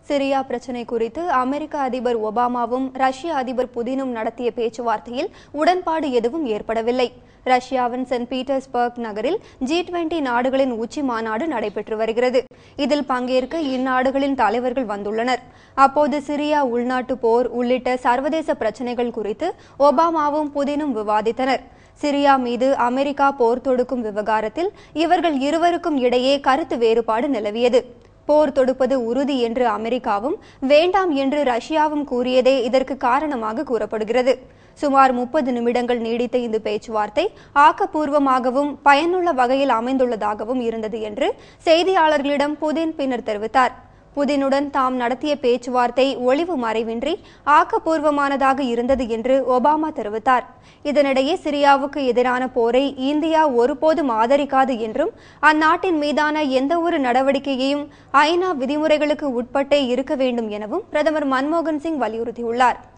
Syria பிரச்சினை குறித்து அமெரிக்க அதிபர் ஒபாமாவும் ரஷ்ய அதிபர் புதினும் நடத்திய பேச்சுவார்த்தையில் உடன்பாடு எதுவும் ஏற்படவில்லை ரஷ்யாவின் சென்ட் பீட்டர்ஸ்பர்க் நகரில் ஜி டுவெண்டி நாடுகளின் உச்சி மாநாடு நடைபெற்று வருகிறது இதில் பங்கேற்க இந்நாடுகளின் தலைவர்கள் வந்துள்ளனர் அப்போது சிரியா உள்நாட்டு போர் உள்ளிட்ட சர்வதேச பிரச்சினைகள் குறித்து ஒபாமாவும் புதினும் விவாதித்தனர் சிரியா மீது அமெரிக்கா போர் தொடுக்கும் விவகாரத்தில் இவர்கள் இருவருக்கும் இடையே கருத்து வேறுபாடு நிலவியது போர் தொடுப்பது உறுதி என்று அமெரிக்காவும் வேண்டாம் என்று ரஷ்யாவும் கூறியதே இதற்கு காரணமாக கூறப்படுகிறது சுமார் முப்பது நிமிடங்கள் நீடித்த இந்த பேச்சுவார்த்தை ஆக்கப்பூர்வமாகவும் பயனுள்ள வகையில் அமைந்துள்ளதாகவும் இருந்தது என்று செய்தியாளர்களிடம் புதின் பின்னர் தெரிவித்தார் புதினுடன் தாம் நடத்திய பேச்சுவார்த்தை ஒளிவு மறைவின்றி ஆக்கப்பூர்வமானதாக இருந்தது என்று ஒபாமா தெரிவித்தார் இதனிடையே சிரியாவுக்கு எதிரான போரை இந்தியா ஒருபோதும் ஆதரிக்காது என்றும் அந்நாட்டின் மீதான எந்தவொரு நடவடிக்கையையும் ஐநா விதிமுறைகளுக்கு உட்பட்டே இருக்க வேண்டும் எனவும் பிரதமர் மன்மோகன் சிங் வலியுறுத்தியுள்ளார்